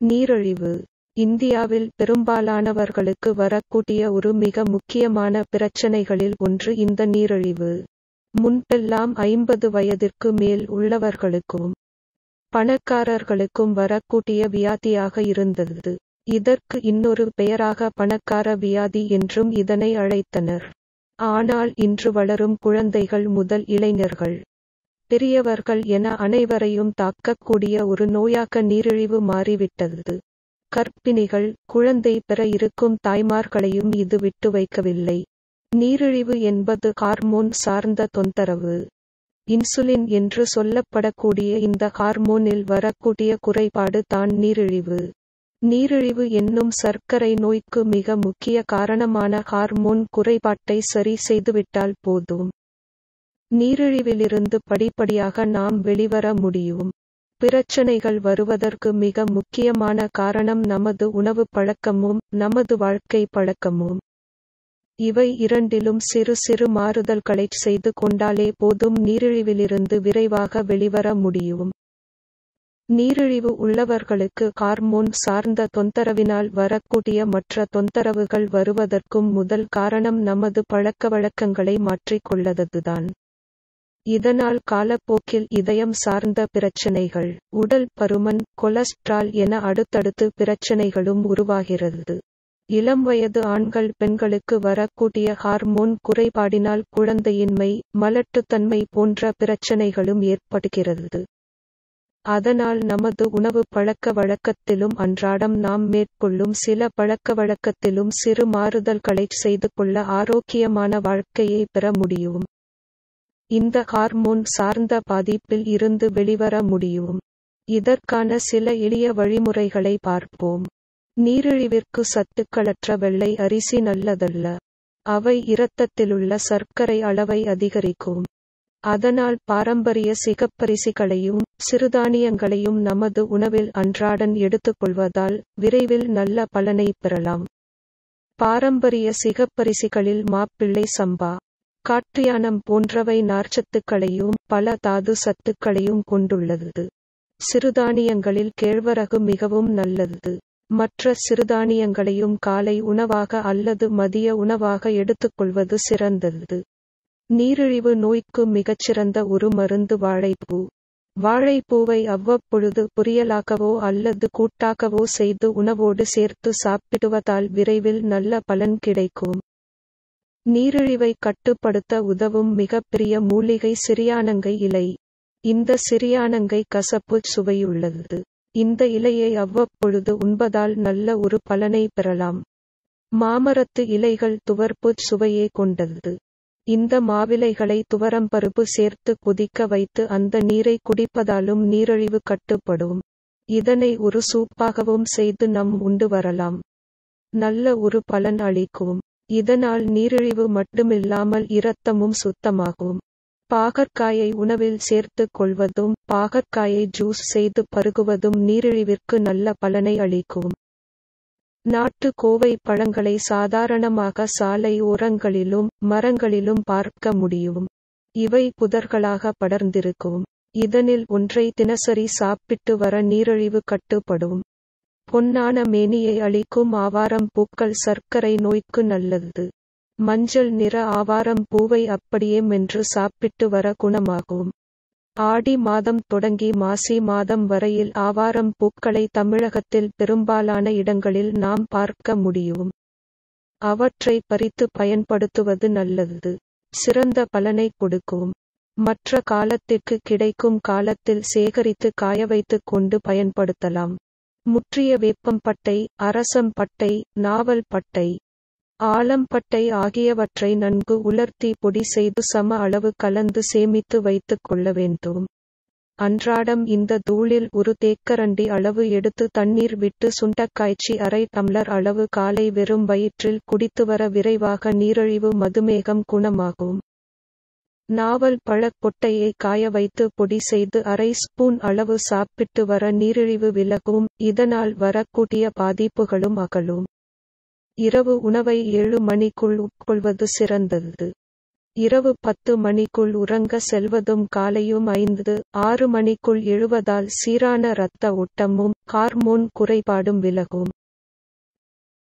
நீரிழிவு இந்தியாவில் பெரும்பாலானவர்களுக்கு வரக்கூடிய ஒரு மிக முக்கியமான பிரச்சனைகளில் ஒன்று இந்த நீரிழிவு முன்பெல்லாம் ஐம்பது வயதிற்கு மேல் உள்ளவர்களுக்கும் பணக்காரர்களுக்கும் வரக்கூடிய வியாதியாக இருந்தது இதற்கு இன்னொரு பெயராக பணக்கார வியாதி என்றும் இதனை அழைத்தனர் ஆனால் இன்று வளரும் குழந்தைகள் முதல் இளைஞர்கள் பெரியவர்கள் என அனைவரையும் தாக்கக்கூடிய ஒரு நோயாக நீரிழிவு மாறிவிட்டது கர்ப்பிணிகள் குழந்தை பெற இருக்கும் தாய்மார்களையும் இது விட்டு வைக்கவில்லை நீரிழிவு என்பது ஹார்மோன் சார்ந்த தொந்தரவு இன்சுலின் என்று சொல்லப்படக்கூடிய இந்த ஹார்மோனில் வரக்கூடிய குறைபாடு தான் நீரிழிவு நீரிழிவு என்னும் சர்க்கரை நோய்க்கு மிக முக்கிய காரணமான ஹார்மோன் குறைபாட்டை சரி செய்துவிட்டால் போதும் நீரிழிவிலிருந்து படிப்படியாக நாம் வெளிவர முடியும் பிரச்சனைகள் வருவதற்கு மிக முக்கியமான காரணம் நமது உணவு பழக்கமும் நமது வாழ்க்கை பழக்கமும் இவை இரண்டிலும் சிறு சிறு மாறுதல்களை செய்து கொண்டாலே போதும் நீரிழிவிலிருந்து விரைவாக வெளிவர முடியும் நீரிழிவு உள்ளவர்களுக்கு ஹார்மோன் சார்ந்த தொந்தரவினால் வரக்கூடிய மற்ற தொந்தரவுகள் வருவதற்கும் முதல் காரணம் நமது பழக்கவழக்கங்களை மாற்றிக்கொள்ளதுதான் இதனால் காலப்போக்கில் இதயம் சார்ந்த பிரச்சனைகள் உடல் பருமன் கொலஸ்ட்ரால் என அடுத்தடுத்து பிரச்சனைகளும் உருவாகிறது இளம் வயது ஆண்கள் பெண்களுக்கு வரக்கூடிய ஹார்மோன் குறைபாடினால் குழந்தையின்மை மலட்டுத்தன்மை போன்ற பிரச்சனைகளும் ஏற்படுகிறது அதனால் நமது உணவு பழக்க வழக்கத்திலும் அன்றாடம் நாம் மேற்கொள்ளும் சில பழக்க வழக்கத்திலும் சிறு மாறுதல்களை செய்து கொள்ள ஆரோக்கியமான வாழ்க்கையை பெற முடியும் இந்த ஹார்மோன் சார்ந்த பாதிப்பில் இருந்து வெளிவர முடியும் இதற்கான சில எளிய வழிமுறைகளை பார்ப்போம் நீரிழிவிற்கு சத்துக்களற்ற வெள்ளை அரிசி நல்லதல்ல அவை இரத்தத்திலுள்ள சர்க்கரை அளவை அதிகரிக்கும் அதனால் பாரம்பரிய சிகப்பரிசிகளையும் சிறுதானியங்களையும் நமது உணவில் அன்றாடன் எடுத்துக்கொள்வதால் விரைவில் நல்ல பலனை பெறலாம் பாரம்பரிய சிகப்பரிசிகளில் மாப்பிள்ளை சம்பா காற்றியானம் போன்றவை நார்ச்சத்துக்களையும் பல தாது சத்துக்களையும் கொண்டுள்ளது சிறுதானியங்களில் கேழ்வரகு மிகவும் நல்லது மற்ற சிறுதானியங்களையும் காலை உணவாக அல்லது மதிய உணவாக எடுத்துக்கொள்வது சிறந்தது நீரிழிவு நோய்க்கு மிகச்சிறந்த ஒரு மருந்து வாழைப்பூ வாழைப்பூவை அவ்வப்பொழுது பொரியலாக்கவோ அல்லது கூட்டாக்கவோ செய்து உணவோடு சேர்த்து சாப்பிடுவதால் விரைவில் நல்ல பலன் கிடைக்கும் நீரிழிவை கட்டுப்படுத்த உதவும் மிகப்பெரிய மூலிகை சிறியானங்கை இலை இந்த சிறியானங்கை கசப்பு சுவையுள்ளது இந்த இலையை அவ்வப்பொழுது உண்பதால் நல்ல ஒரு பலனை பெறலாம் மாமரத்து இலைகள் துவர்ப்பு சுவையே கொண்டது இந்த மாவிலைகளை துவரம்பருப்பு சேர்த்து கொதிக்க வைத்து அந்த நீரை குடிப்பதாலும் நீரிழிவு கட்டுப்படும் இதனை ஒரு சூப்பாகவும் செய்து நம் உண்டு வரலாம் நல்ல ஒரு பலன் அளிக்கும் இதனால் நீரிழிவு மட்டுமில்லாமல் இரத்தமும் சுத்தமாகும் பாகற்காயை உணவில் சேர்த்து கொள்வதும் பாகற்காயை ஜூஸ் செய்து பருகுவதும் நீரிழிவிற்கு நல்ல பலனை அளிக்கும் நாட்டு கோவை பழங்களை சாதாரணமாக சாலை ஓரங்களிலும் மரங்களிலும் பார்க்க முடியும் இவை புதர்களாக படர்ந்திருக்கும் இதனில் ஒன்றை தினசரி சாப்பிட்டு வர நீரிழிவு கட்டுப்படும் பொன்னான மேனியை அளிக்கும் ஆவாரம் பூக்கள் சர்க்கரை நோய்க்கு நல்லது மஞ்சள் நிற ஆவாரம் பூவை அப்படியே மென்று சாப்பிட்டு வர குணமாகும் ஆடி மாதம் தொடங்கி மாசி மாதம் வரையில் ஆவாரம் பூக்களை தமிழகத்தில் பெரும்பாலான இடங்களில் நாம் பார்க்க முடியும் அவற்றை பறித்து பயன்படுத்துவது நல்லது சிறந்த பலனை கொடுக்கும் மற்ற காலத்திற்கு கிடைக்கும் காலத்தில் சேகரித்து காய வைத்துக் கொண்டு பயன்படுத்தலாம் முற்றிய வேப்பம்பட்டை அரசம் பட்டை நாவல் பட்டை ஆலம்பட்டை ஆகியவற்றை நன்கு உலர்த்தி பொடி செய்து சம அளவு கலந்து சேமித்து வைத்துக் கொள்ள வேண்டும் அன்றாடம் இந்த தூளில் ஒரு தேக்கரண்டி அளவு எடுத்து தண்ணீர் விட்டு சுண்டக்காய்ச்சி அரை டம்ளர் அளவு காலை வெறும் வயிற்றில் குடித்து வர விரைவாக நீரிழிவு மதுமேகம் குணமாகும் நாவல் பழக் கொட்டையை காய வைத்து பொடி செய்து அரை ஸ்பூன் அளவு சாப்பிட்டு வர நீரிழிவு விலகும் இதனால் வரக்கூடிய பாதிப்புகளும் அகலும் இரவு உணவை ஏழு மணிக்குள் உட்கொள்வது சிறந்தது இரவு பத்து மணிக்குள் உறங்க செல்வதும் காலையும் ஐந்து ஆறு மணிக்குள் எழுவதால் சீரான இரத்த ஓட்டமும் ஹார்மோன் குறைபாடும் விலகும்